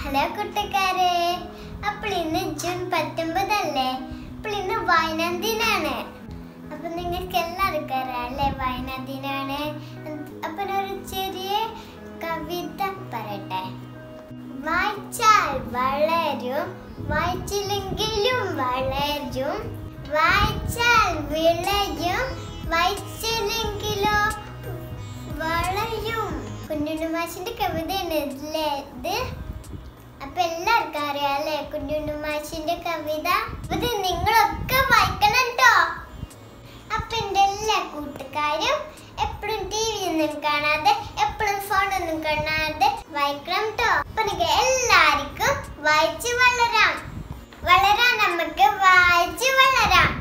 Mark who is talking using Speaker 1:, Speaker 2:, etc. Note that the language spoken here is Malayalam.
Speaker 1: ഹലോ കൂട്ടുകാരെ അപ്പോൾ ഇന്ന് ജൂൺ പത്തൊമ്പതല്ലേ അപ്പോൾ ഇന്ന് വായനാദിനാണ് അപ്പൊ നിങ്ങൾക്ക് എല്ലാവർക്കും അറിയാം അല്ലേ വായനാദിനാണ് അപ്പൊ ഞാൻ ഒരു ചെറിയ കവിത പറയട്ടെ വായിച്ചാൽ വളരും വായിച്ചില്ലെങ്കിലും വളരും വായിച്ചാൽ വിളയും വായിച്ചില്ലെങ്കിലോ വളയും കുഞ്ഞുണ്ണുമാഷിന്റെ കവിതയാണ് ഇതില്ലേ ഇത് അപ്പൊ എല്ലാവർക്കും അറിയാം അല്ലേ കുഞ്ഞുണ്ണുമാഷിന്റെ കവിത ഇത് നിങ്ങളൊക്കെ വായിക്കണം കേട്ടോ അപ്പൊ എന്റെ എല്ലാ കൂട്ടുകാരും എപ്പോഴും ടി വി ഒന്നും കാണാതെ എപ്പോഴും ഫോണൊന്നും കാണാതെ വായിക്കണം കേട്ടോ അപ്പൊ നിങ്ങൾക്ക് എല്ലാവർക്കും വായിച്ച് വളരാം വളരാൻ നമുക്ക് വായിച്ച് വളരാം